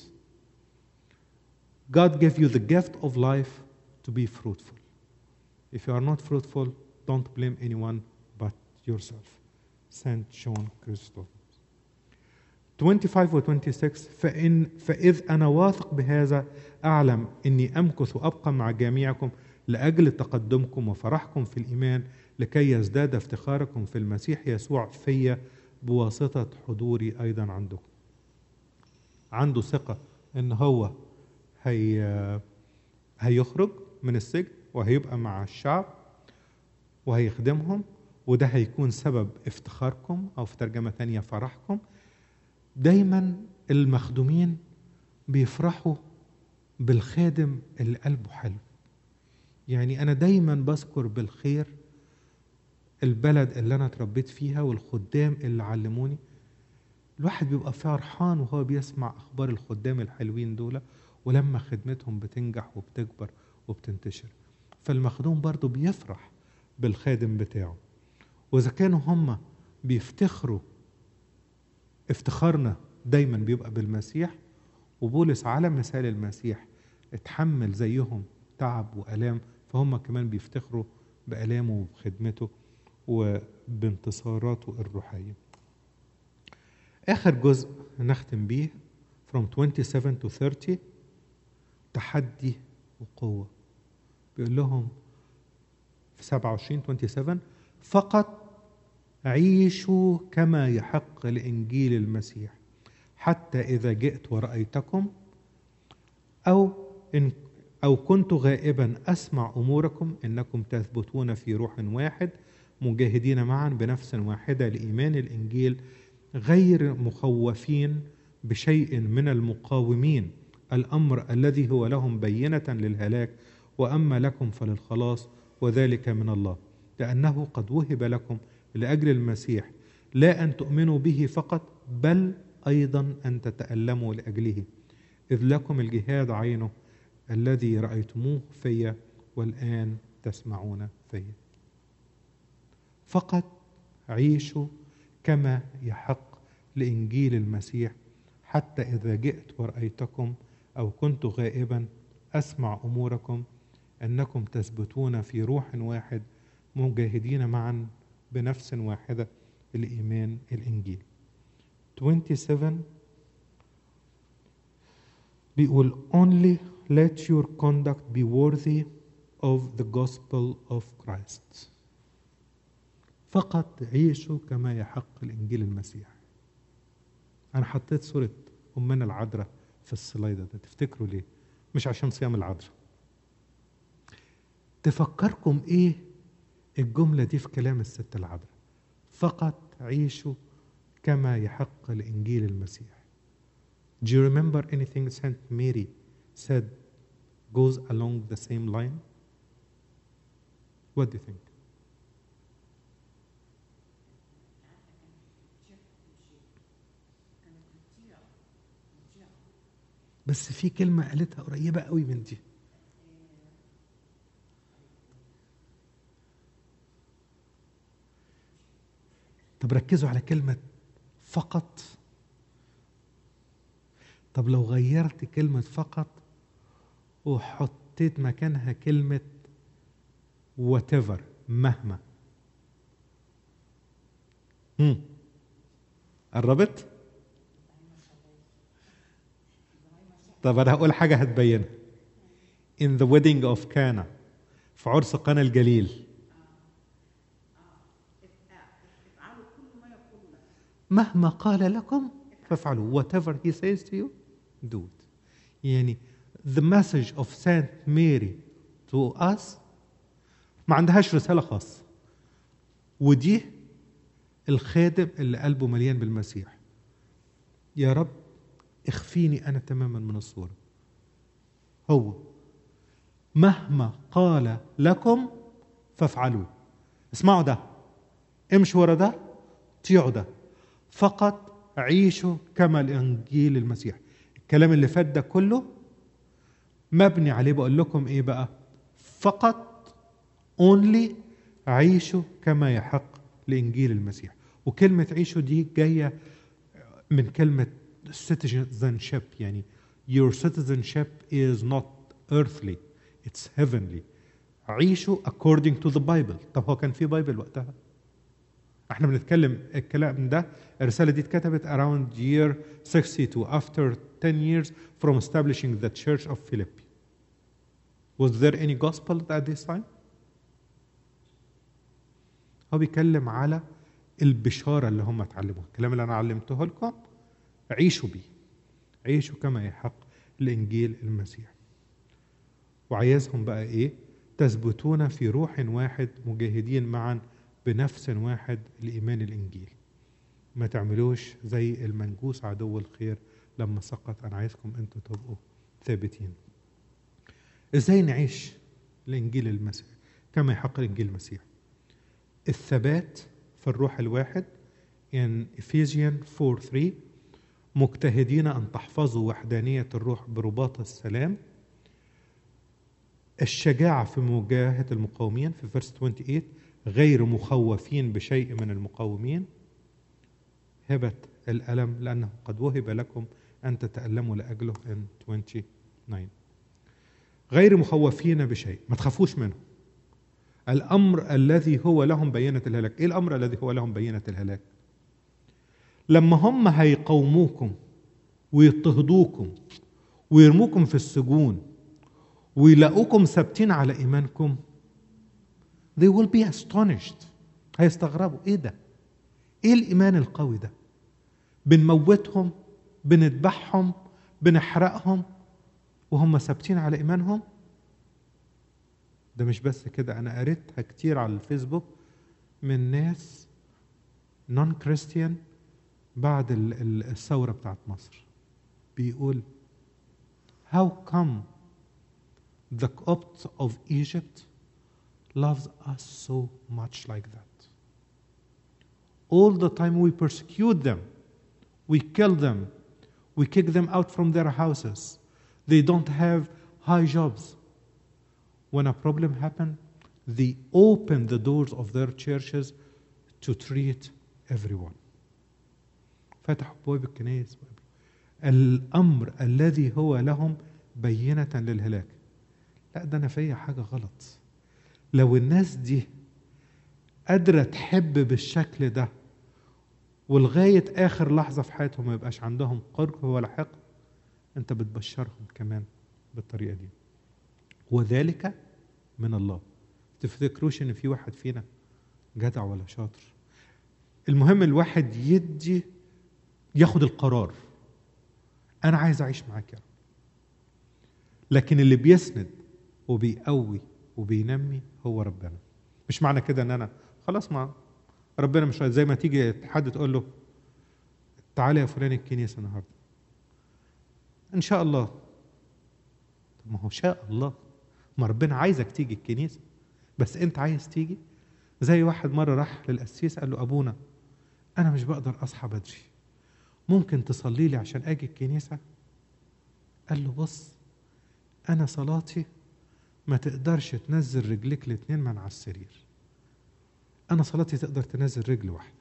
God gave you the gift of life to be fruitful. If you are not fruitful, don't blame anyone but yourself. Saint John Chrysostom. 25 و 26 فإن فإذ أنا واثق بهذا أعلم إني أمكث وأبقى مع جميعكم لأجل تقدمكم وفرحكم في الإيمان لكي يزداد افتخاركم في المسيح يسوع في بواسطة حضوري أيضا عندكم عنده ثقة إن هو هي هيخرج من السجن وهيبقى مع الشعب وهيخدمهم وده هيكون سبب افتخاركم أو في ترجمة تانية فرحكم دايما المخدومين بيفرحوا بالخادم اللي قلبه حلو يعني انا دايما بذكر بالخير البلد اللي انا اتربيت فيها والخدام اللي علموني الواحد بيبقى فرحان وهو بيسمع اخبار الخدام الحلوين دول ولما خدمتهم بتنجح وبتكبر وبتنتشر فالمخدوم برضه بيفرح بالخادم بتاعه واذا كانوا هم بيفتخروا افتخارنا دايما بيبقى بالمسيح وبولس على مثال المسيح اتحمل زيهم تعب والام فهم كمان بيفتخروا بالامه وبخدمته وبانتصاراته الروحيه اخر جزء نختم بيه from 27 to 30 تحدي وقوه بيقول لهم في 27 27 فقط عيشوا كما يحق لانجيل المسيح حتى اذا جئت ورايتكم او ان أو كنت غائبا أسمع أموركم إنكم تثبتون في روح واحد مجاهدين معا بنفس واحدة لإيمان الإنجيل غير مخوفين بشيء من المقاومين الأمر الذي هو لهم بينة للهلاك وأما لكم فللخلاص وذلك من الله لأنه قد وهب لكم لأجل المسيح لا أن تؤمنوا به فقط بل أيضا أن تتألموا لأجله إذ لكم الجهاد عينه الذي رأيتموه في والآن تسمعون فيه فقط عيشوا كما يحق لإنجيل المسيح حتى إذا جئت ورأيتكم أو كنت غائبا أسمع أموركم أنكم تثبتون في روح واحد مجاهدين معا بنفس واحدة الإيمان الإنجيل 27 بيقول only let your conduct be worthy of the gospel of Christ فقط عيشوا كما يحق الإنجيل المسيح أنا حطيت صورة أمنا العذراء في السلايد ده تفتكروا ليه مش عشان صيام العذراء تفكركم إيه الجملة دي في كلام الست العذراء فقط عيشوا كما يحق لإنجيل المسيح Do you remember anything Saint Mary said goes along the same line? What do you think? بس في كلمة قالتها قريبة قوي من دي طب ركزوا على كلمة فقط طب لو غيرت كلمة فقط وحطيت مكانها كلمة whatever مهما هم. قربت؟ طب انا هقول حاجه هتبينها in the wedding of Cana في عرس قنا الجليل افعلوا كل ما يقول لك مهما قال لكم فافعلوا whatever he says to you do it يعني the message of Saint Mary to us ما عندهاش رسالة خاصة ودي الخادم اللي قلبه مليان بالمسيح يا رب اخفيني أنا تماما من الصورة هو مهما قال لكم فافعلوا اسمعوا ده امشوا ورا ده طيعوا ده فقط عيشوا كما الانجيل المسيح الكلام اللي فات ده كله مبني عليه بقول لكم ايه بقى فقط اونلي عيشوا كما يحق لانجيل المسيح وكلمه عيشوا دي جايه من كلمه citizenship يعني your citizenship is not earthly it's heavenly عيشوا according to the Bible طب هو كان في بايبل وقتها احنا بنتكلم الكلام ده الرساله دي اتكتبت around year 62 after 10 years from establishing the church of Philippi was there any gospel at this time هو بيتكلم على البشاره اللي هم اتعلموها الكلام اللي انا علمته لكم عيشوا بيه عيشوا كما يحق لانجيل المسيح وعايزهم بقى ايه تثبتون في روح واحد مجاهدين معا بنفس واحد لايمان الانجيل ما تعملوش زي المنجوس عدو الخير لما سقط انا عايزكم انتوا تبقوا ثابتين ازاي نعيش الانجيل المسيح كما يحق الانجيل المسيح الثبات في الروح الواحد in Ephesians 4 3 مجتهدين أن تحفظوا وحدانية الروح برباط السلام الشجاعة في مواجهة المقاومين في فيرس 28 غير مخوفين بشيء من المقاومين هبة الألم لأنه قد وهب لكم أن تتألموا لأجله in 29 غير مخوفين بشيء ما تخافوش منه الأمر الذي هو لهم بينة الهلاك إيه الأمر الذي هو لهم بينة الهلاك لما هم هيقاوموكم ويضطهدوكم ويرموكم في السجون ويلاقوكم ثابتين على ايمانكم they will be astonished هيستغربوا ايه ده ايه الايمان القوي ده بنموتهم بنذبحهم بنحرقهم وهم ثابتين على ايمانهم ده مش بس كده انا قريتها كتير على الفيسبوك من ناس نون كريستيان بعد ال- ال- الثوره بتاعت مصر بيقول how come the Copts of Egypt loves us so much like that all the time we persecute them we kill them we kick them out from their houses they don't have high jobs when a problem happened, they open the doors of their churches to treat everyone. فتحوا ابواب الكنائس الامر الذي هو لهم بينه للهلاك لا ده انا فيا حاجه غلط لو الناس دي قادره تحب بالشكل ده ولغايه اخر لحظه في حياتهم ما يبقاش عندهم قرب ولا حقد انت بتبشرهم كمان بالطريقه دي وذلك من الله تفتكروش ان في واحد فينا جدع ولا شاطر المهم الواحد يدي ياخد القرار انا عايز اعيش معاك يا رب لكن اللي بيسند وبيقوي وبينمي هو ربنا مش معنى كده ان انا خلاص ما ربنا مش زي ما تيجي حد تقول له تعالى يا فلان الكنيسه النهارده ان شاء الله طب ما هو شاء الله ما ربنا عايزك تيجي الكنيسه بس انت عايز تيجي زي واحد مره راح للقسيس قال له ابونا انا مش بقدر اصحى بدري ممكن تصلي لي عشان اجي الكنيسه قال له بص انا صلاتي ما تقدرش تنزل رجليك الاتنين من على السرير انا صلاتي تقدر تنزل رجل واحده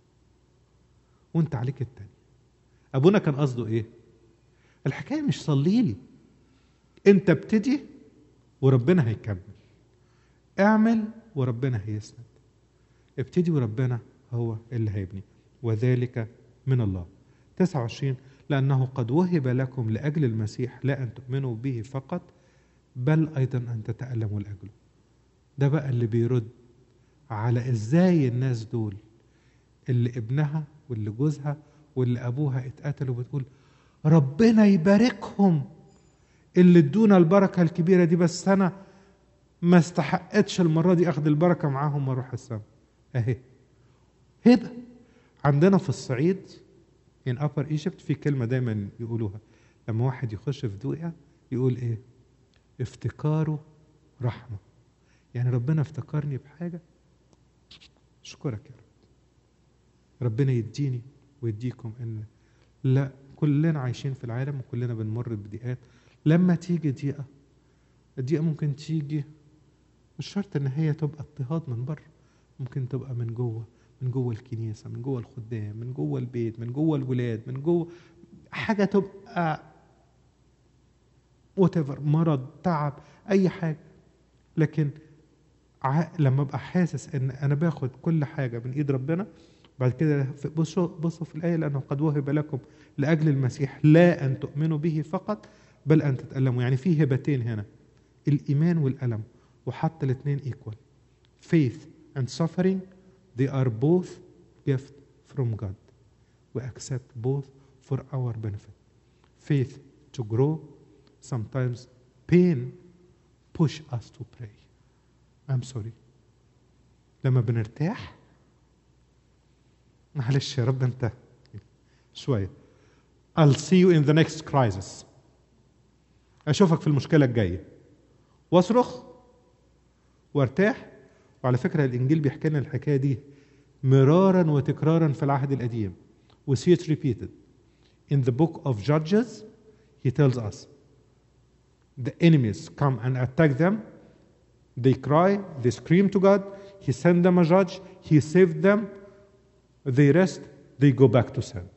وانت عليك التاني ابونا كان قصده ايه الحكايه مش صلي لي انت ابتدي وربنا هيكمل اعمل وربنا هيسند ابتدي وربنا هو اللي هيبني وذلك من الله 29 لأنه قد وهب لكم لأجل المسيح لا أن تؤمنوا به فقط بل أيضا أن تتألموا لأجله ده بقى اللي بيرد على إزاي الناس دول اللي ابنها واللي جوزها واللي أبوها اتقتلوا بتقول ربنا يباركهم اللي ادونا البركة الكبيرة دي بس أنا ما استحقتش المرة دي أخذ البركة معاهم وأروح السما أهي هبة عندنا في الصعيد in upper Egypt في كلمة دايما يقولوها لما واحد يخش في دقيقة يقول إيه افتكاره رحمة يعني ربنا افتكرني بحاجة أشكرك يا رب ربنا يديني ويديكم إن لا كلنا عايشين في العالم وكلنا بنمر بضيقات لما تيجي ضيقة الضيقة ممكن تيجي مش شرط إن هي تبقى اضطهاد من بره ممكن تبقى من جوه من جوه الكنيسة من جوه الخدام من جوه البيت من جوه الولاد من جوه حاجة تبقى whatever مرض تعب أي حاجة لكن ع... لما أبقى حاسس إن أنا باخد كل حاجة من إيد ربنا بعد كده في- بصوا بصوا في الآية لأنه قد وهب لكم لأجل المسيح لا أن تؤمنوا به فقط بل أن تتألموا يعني في هبتين هنا الإيمان والألم وحط الاثنين equal faith and suffering they are both gift from God we accept both for our benefit faith to grow sometimes pain push us to pray I'm sorry لما بنرتاح معلش يا رب انت شوية I'll see you in the next crisis أشوفك في المشكلة الجاية واصرخ وارتاح وعلى فكرة الإنجيل بيحكي لنا الحكاية دي مرارا وتكرارا في العهد القديم we see it repeated in the book of Judges he tells us the enemies come and attack them they cry they scream to God he send them a judge he saved them they rest they go back to sin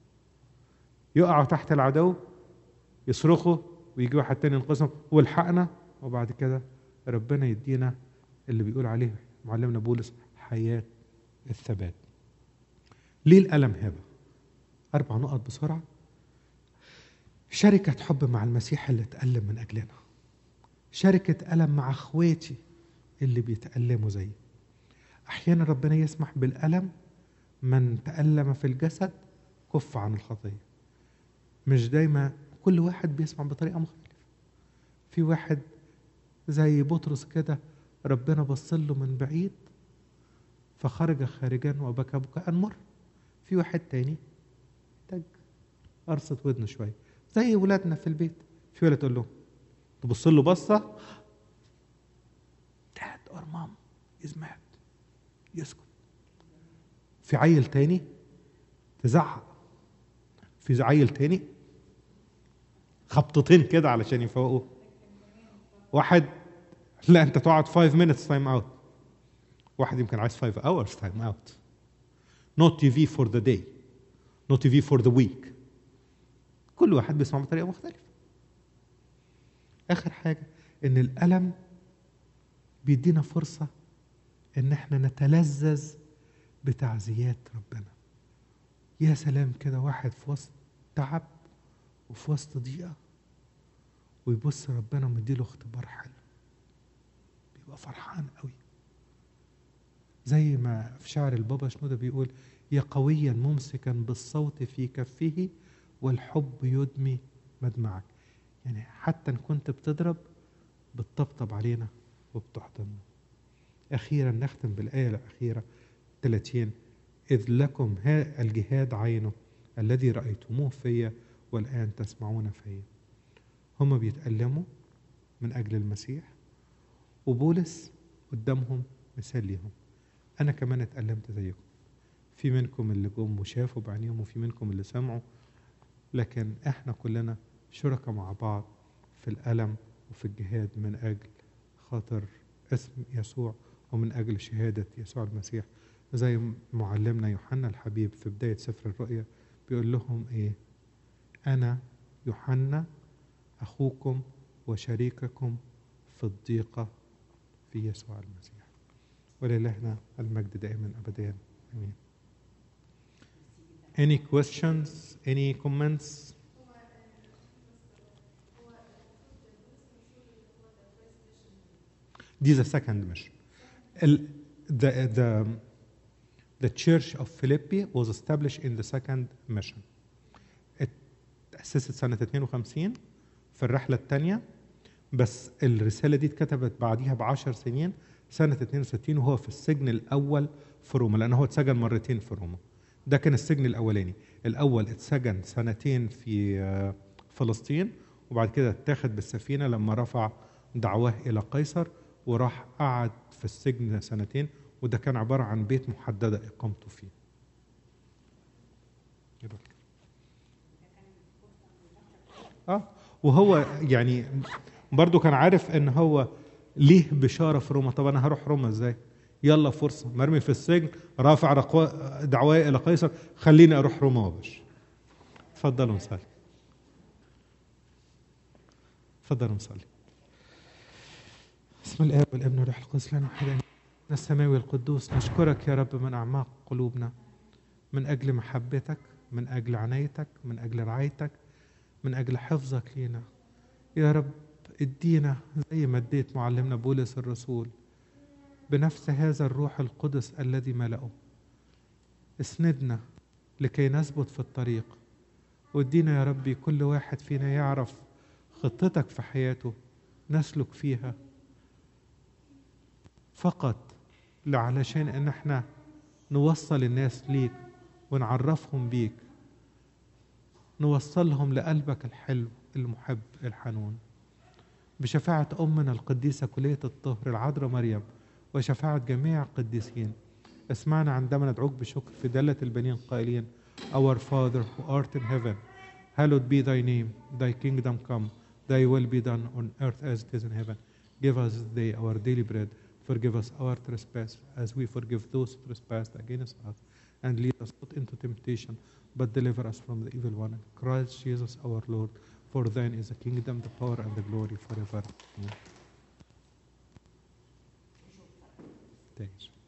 يقعوا تحت العدو يصرخوا ويجي واحد تاني ينقذهم والحقنا وبعد كده ربنا يدينا اللي بيقول عليه معلمنا بولس حياة الثبات ليه الألم هبة أربع نقط بسرعة شركة حب مع المسيح اللي اتألم من أجلنا شركة ألم مع أخواتي اللي بيتألموا زيي أحيانا ربنا يسمح بالألم من تألم في الجسد كف عن الخطية مش دايما كل واحد بيسمع بطريقة مختلفة في واحد زي بطرس كده ربنا بص له من بعيد فخرج خارجا وبكى بكاء مر في واحد تاني تج قرصت ودنه شويه زي ولادنا في البيت في ولد تقول له تبص له بصه داد اور مام از ماد يسكت في عيل تاني تزعق في عيل تاني خبطتين كده علشان يفوقوه واحد لا انت تقعد 5 minutes تايم اوت واحد يمكن عايز 5 hours تايم اوت نوت تي في فور ذا داي نوت تي في فور ذا ويك كل واحد بيسمع بطريقه مختلفه اخر حاجه ان الالم بيدينا فرصه ان احنا نتلذذ بتعزيات ربنا يا سلام كده واحد في وسط تعب وفي وسط ضيقه ويبص ربنا مديله اختبار حلو بيبقى فرحان قوي زي ما في شعر البابا شنودة بيقول يا قويا ممسكا بالصوت في كفه والحب يدمي مدمعك يعني حتى ان كنت بتضرب بتطبطب علينا وبتحضننا اخيرا نختم بالايه الاخيره 30 اذ لكم ها الجهاد عينه الذي رايتموه فيا والان تسمعون فيا هما بيتألموا من أجل المسيح وبولس قدامهم مثال ليهم أنا كمان اتألمت زيكم في منكم اللي جم وشافوا بعينيهم وفي منكم اللي سمعوا لكن احنا كلنا شركاء مع بعض في الألم وفي الجهاد من أجل خاطر اسم يسوع ومن أجل شهادة يسوع المسيح زي معلمنا يوحنا الحبيب في بداية سفر الرؤيا بيقول لهم إيه أنا يوحنا أخوكم وشريككم في الضيقة في يسوع المسيح ولإلهنا المجد دائما أبدا آمين Any questions? Any comments? This is the second mission. ال- The, the, the church of Philippi was established in the second mission. اتأسست سنة 52 في الرحلة الثانية بس الرسالة دي اتكتبت بعديها بعشر سنين سنة 62 وهو في السجن الأول في روما لأنه هو اتسجن مرتين في روما ده كان السجن الأولاني الأول اتسجن سنتين في آه، فلسطين وبعد كده اتاخد بالسفينة لما رفع دعواه إلى قيصر وراح قعد في السجن سنتين وده كان عبارة عن بيت محددة إقامته فيه يبقى كده. اه وهو يعني برضو كان عارف ان هو ليه بشاره في روما طب انا هروح روما ازاي يلا فرصه مرمي في السجن رافع رقوا- دعواي الى قيصر خليني اروح روما وبش اتفضلوا نصلي اتفضلوا نصلي بسم الاب والابن والروح القدس لنا واحد آمين. السماوي القدوس نشكرك يا رب من اعماق قلوبنا من اجل محبتك من اجل عنايتك من اجل رعايتك من اجل حفظك لينا يا رب ادينا زي ما اديت معلمنا بولس الرسول بنفس هذا الروح القدس الذي ملأه اسندنا لكي نثبت في الطريق وادينا يا ربي كل واحد فينا يعرف خطتك في حياته نسلك فيها فقط علشان ان احنا نوصل الناس ليك ونعرفهم بيك نوصلهم لقلبك الحلو المحب الحنون بشفاعة أمنا القديسة كلية الطهر العذراء مريم وشفاعة جميع القديسين اسمعنا عندما ندعوك بشكر في دالة البنين قائلين Our Father who art in heaven hallowed be thy name thy kingdom come thy will be done on earth as it is in heaven give us this day our daily bread forgive us our trespass as we forgive those who trespass against us and lead us not into temptation but deliver us from the evil one Christ Jesus our Lord for thine is the kingdom the power and the glory forever Amen. Thanks.